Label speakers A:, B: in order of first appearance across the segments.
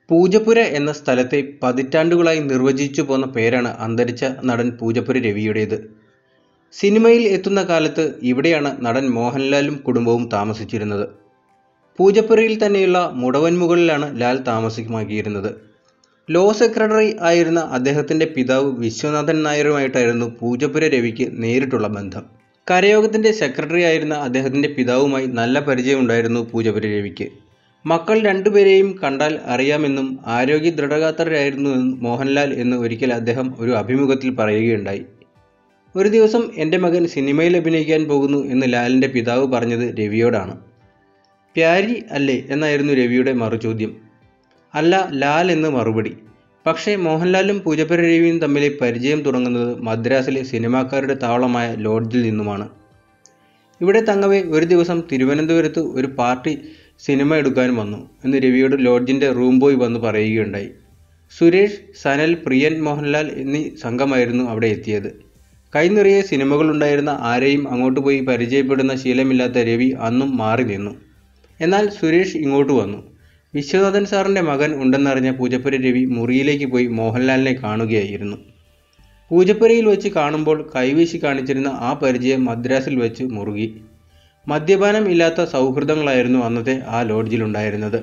A: പൂജപ്പുര എന്ന സ്ഥലത്തെ പതിറ്റാണ്ടുകളായി നിർവചിച്ചു പോന്ന പേരാണ് അന്തരിച്ച നടൻ പൂജപ്പുര രവിയുടേത്. സിനിമയിൽ എത്തുന്ന കാലത്ത് ഇവിടെയാണ് നടൻ മോഹൻലാലും കുടുംബവും താമസിച്ചിരുന്നത്. പൂജപ്പുരയിൽ തന്നെയുള്ള മുടവൻമുകളിലാണ് ലാൽ താമസമാക്കിയിരുന്നത്. ലോ സെക്രട്ടറി ആയിരുന്ന അദ്ദേഹത്തിന്റെ പിതാവ് വിശ്വനാഥൻ നായരുമായിട്ടായിരുന്നു പൂജപ്പുര രവിക്ക് നേരിട്ടുള്ള ബന്ധം. കരയോഗത്തിന്റെ സെക്രട്ടറിയായിരുന്ന അദ്ദേഹത്തിന്റെ പിതാവുമായി നല്ല പരിചയമുണ്ടായിരുന്നു പൂജപ്പുര രവിക്ക്. മക്കൾ രണ്ടുപേരെയും കണ്ടാൽ അറിയാമെന്നും ആരോഗ്യ ദൃഢഗാത്രരായിരുന്നു മോഹൻലാൽ എന്ന് ഒരിക്കൽ അദ്ദേഹം ഒരു അഭിമുഖത്തിൽ പറയുകയുണ്ടായി. ഒരു ദിവസം എന്റെ മകൻ സിനിമയിൽ അഭിനയിക്കാൻ പോകുന്നു എന്ന് ലാലിന്റെ പിതാവ് പറഞ്ഞത് രവിയോടാണ്. പ്യാരി അല്ലേ എന്നായിരുന്നു രവിയുടെ മറുചോദ്യം. അല്ല ലാൽ എന്ന് മറുപടി. പക്ഷേ മോഹൻലാലും പൂജപ്പുര രവിയും തമ്മിലെ പരിചയം തുടങ്ങുന്നത് മദ്രാസിലെ സിനിമാക്കാരുടെ താവളമായ ലോഡ്ജിൽ നിന്നുമാണ്. ഇവിടെ തങ്ങവെ ഒരു ദിവസം തിരുവനന്തപുരത്ത് ഒരു പാർട്ടി സിനിമ എടുക്കാൻ വന്നു എന്ന് രവിയോട് ലോഡ്ജിന്റെ റൂം ബോയ് വന്നു പറയുകയുണ്ടായി. സുരേഷ്, സനൽ, പ്രിയൻ, മോഹൻലാൽ എന്നീ സംഘമായിരുന്നു അവിടെ എത്തിയത്. കൈനിറയെ സിനിമകളുണ്ടായിരുന്ന ആരെയും അങ്ങോട്ട് പോയി പരിചയപ്പെടുന്ന ശീലമില്ലാത്ത രവി അന്നും മാറി നിന്നു. എന്നാൽ സുരേഷ് ഇങ്ങോട്ട് വന്നു. വിശ്വനാഥൻ സാറിന്റെ മകൻ ഉണ്ടെന്നറിഞ്ഞ പൂജപ്പുര രവി മുറിയിലേക്ക് പോയി മോഹൻലാലിനെ കാണുകയായിരുന്നു. പൂജപ്പുരയിൽ വച്ച് കാണുമ്പോൾ കൈവീശി കാണിച്ചിരുന്ന ആ പരിചയം മദ്രാസിൽ വച്ച് മുറുകി. മദ്യപാനം ഇല്ലാത്ത സൗഹൃദങ്ങളായിരുന്നു അന്നത്തെ ആ ലോഡ്ജിലുണ്ടായിരുന്നത്.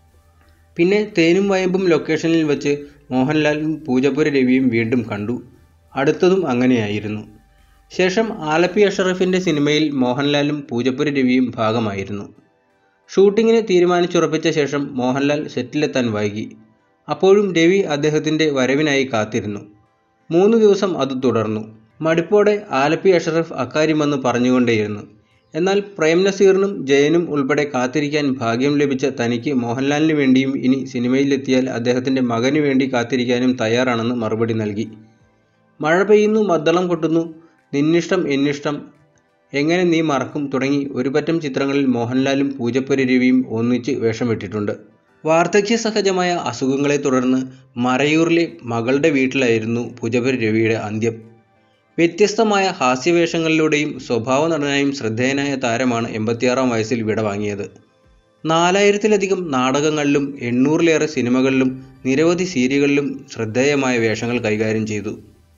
A: പിന്നെ തേനും വയമ്പും ലൊക്കേഷനിൽ വച്ച് മോഹൻലാലും പൂജപ്പുര രവിയും വീണ്ടും കണ്ടു. അടുത്തതും അങ്ങനെയായിരുന്നു. ശേഷം ആലപ്പി അഷറഫിന്റെ സിനിമയിൽ മോഹൻലാലും പൂജപ്പുര രവിയും ഭാഗമായിരുന്നു. ഷൂട്ടിങ്ങിന് തീരുമാനിച്ചുറപ്പിച്ച ശേഷം മോഹൻലാൽ സെറ്റിലെത്താൻ വൈകി. അപ്പോഴും രവി അദ്ദേഹത്തിന്റെ വരവിനായി കാത്തിരുന്നു. മൂന്നു ദിവസം അത് തുടർന്നു. മടുപ്പോടെ ആലപ്പി അഷറഫ് അക്കാര്യം വന്ന് പറഞ്ഞുകൊണ്ടേയിരുന്നു. എന്നാൽ പ്രേംനസീറിനും ജയനും ഉൾപ്പെടെ കാത്തിരിക്കാൻ ഭാഗ്യം ലഭിച്ച തനിക്ക് മോഹൻലാലിന് വേണ്ടിയും ഇനി സിനിമയിലെത്തിയാൽ അദ്ദേഹത്തിന്റെ മകന് വേണ്ടി കാത്തിരിക്കാനും തയ്യാറാണെന്ന് മറുപടി നൽകി. മഴ പെയ്യുന്നു മദ്ദളം കൊട്ടുന്നു, നിന്നിഷ്ടം എന്നിഷ്ടം, എങ്ങനെ നീ മറക്കും തുടങ്ങി ഒരുപറ്റം ചിത്രങ്ങളിൽ മോഹൻലാലും പൂജപ്പുര രവിയും ഒന്നിച്ച് വേഷമിട്ടിട്ടുണ്ട്. വാർദ്ധക്യസഹജമായ അസുഖങ്ങളെ തുടർന്ന് മറയൂരിലെ മകളുടെ വീട്ടിലായിരുന്നു പൂജപ്പുര രവിയുടെ അന്ത്യം. വ്യത്യസ്തമായ ഹാസ്യവേഷങ്ങളിലൂടെയും സ്വഭാവനടനായും ശ്രദ്ധേയനായ താരമാണ് എൺപത്തിയാറാം വയസ്സിൽ വിടവാങ്ങിയത്. നാലായിരത്തിലധികം നാടകങ്ങളിലും എണ്ണൂറിലേറെ സിനിമകളിലും നിരവധി സീരിയലുകളിലും ശ്രദ്ധേയമായ വേഷങ്ങൾ കൈകാര്യം ചെയ്തു.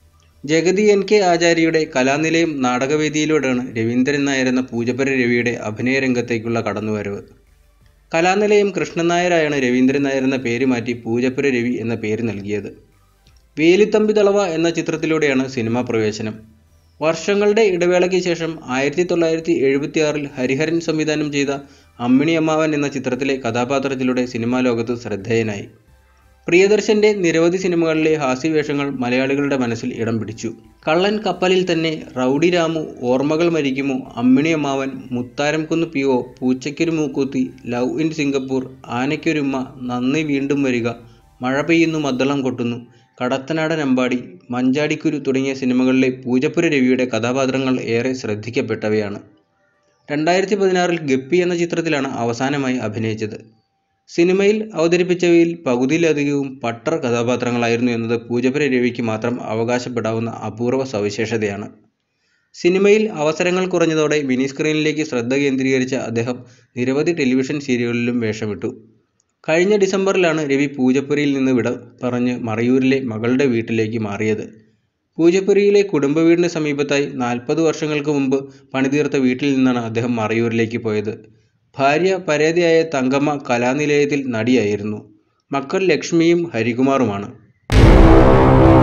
A: ജഗതി എൻ. കെ. ആചാര്യയുടെ കലാനിലയം നാടകവേദിയിലൂടെയാണ് രവീന്ദ്രൻ നായരെന്ന പൂജപ്പുര രവിയുടെ അഭിനയരംഗത്തേക്കുള്ള കടന്നുവരവ്. കലാനിലയം കൃഷ്ണൻ നായരായാണ് രവീന്ദ്രൻ നായരെന്ന പേര് മാറ്റി പൂജപ്പുര രവി എന്ന പേര് നൽകിയത്. വേലുത്തമ്പിദളവ എന്ന ചിത്രത്തിലൂടെയാണ് സിനിമാ പ്രവേശനം. വർഷങ്ങളുടെ ഇടവേളയ്ക്ക് ശേഷം ആയിരത്തി തൊള്ളായിരത്തി എഴുപത്തിയാറിൽ ഹരിഹരൻ സംവിധാനം ചെയ്ത അമ്മിണി അമ്മാവൻ എന്ന ചിത്രത്തിലെ കഥാപാത്രത്തിലൂടെ സിനിമാലോകത്ത് ശ്രദ്ധേയനായി. പ്രിയദർശന്റെ നിരവധി സിനിമകളിലെ ഹാസ്യവേഷങ്ങൾ മലയാളികളുടെ മനസ്സിൽ ഇടം പിടിച്ചു. കള്ളൻ കപ്പലിൽ തന്നെ, റൗഡി രാമു, ഓർമ്മകൾ മരിക്കുമോ, അമ്മിണി അമ്മാവൻ, മുത്താരംകുന്ന് പി. ഒ, പൂച്ചയ്ക്കൊരു മൂക്കുത്തി, ലവ് ഇൻ സിംഗപ്പൂർ, ആനയ്ക്കൊരുമ്മ, നന്ദി വീണ്ടും വരിക, മഴ പെയ്യുന്നു മദ്ദളം കൊട്ടുന്നു, കടത്തനാടൻ അമ്പാടി, മഞ്ചാടിക്കുരു തുടങ്ങിയ സിനിമകളിലെ പൂജപ്പുര രവിയുടെ കഥാപാത്രങ്ങൾ ഏറെ ശ്രദ്ധിക്കപ്പെട്ടവയാണ്. രണ്ടായിരത്തി പതിനാറിൽ ഗപ്പി എന്ന ചിത്രത്തിലാണ് അവസാനമായി അഭിനയിച്ചത്. സിനിമയിൽ അവതരിപ്പിച്ചവയിൽ പകുതിയിലധികവും പട്ടർ കഥാപാത്രങ്ങളായിരുന്നു എന്നത് പൂജപ്പുര രവിക്ക് മാത്രം അവകാശപ്പെടാവുന്ന അപൂർവ സവിശേഷതയാണ്. സിനിമയിൽ അവസരങ്ങൾ കുറഞ്ഞതോടെ മിനിസ്ക്രീനിലേക്ക് ശ്രദ്ധ കേന്ദ്രീകരിച്ച അദ്ദേഹം നിരവധി ടെലിവിഷൻ സീരിയലുകളിലും വേഷമിട്ടു. കഴിഞ്ഞ ഡിസംബറിലാണ് രവി പൂജപ്പുരയിൽ നിന്ന് വിട പറഞ്ഞ് മറയൂരിലെ മകളുടെ വീട്ടിലേക്ക് മാറിയത്. പൂജപ്പുരയിലെ കുടുംബവീടിന് സമീപത്തായി നാൽപ്പത് വർഷങ്ങൾക്ക് മുമ്പ് പണിതീർത്ത വീട്ടിൽ നിന്നാണ് അദ്ദേഹം മറയൂരിലേക്ക് പോയത്. ഭാര്യ പരേതയായ തങ്കമ്മ കലാനിലയത്തിൽ നടിയായിരുന്നു. മക്കൾ ലക്ഷ്മിയും ഹരികുമാറുമാണ്.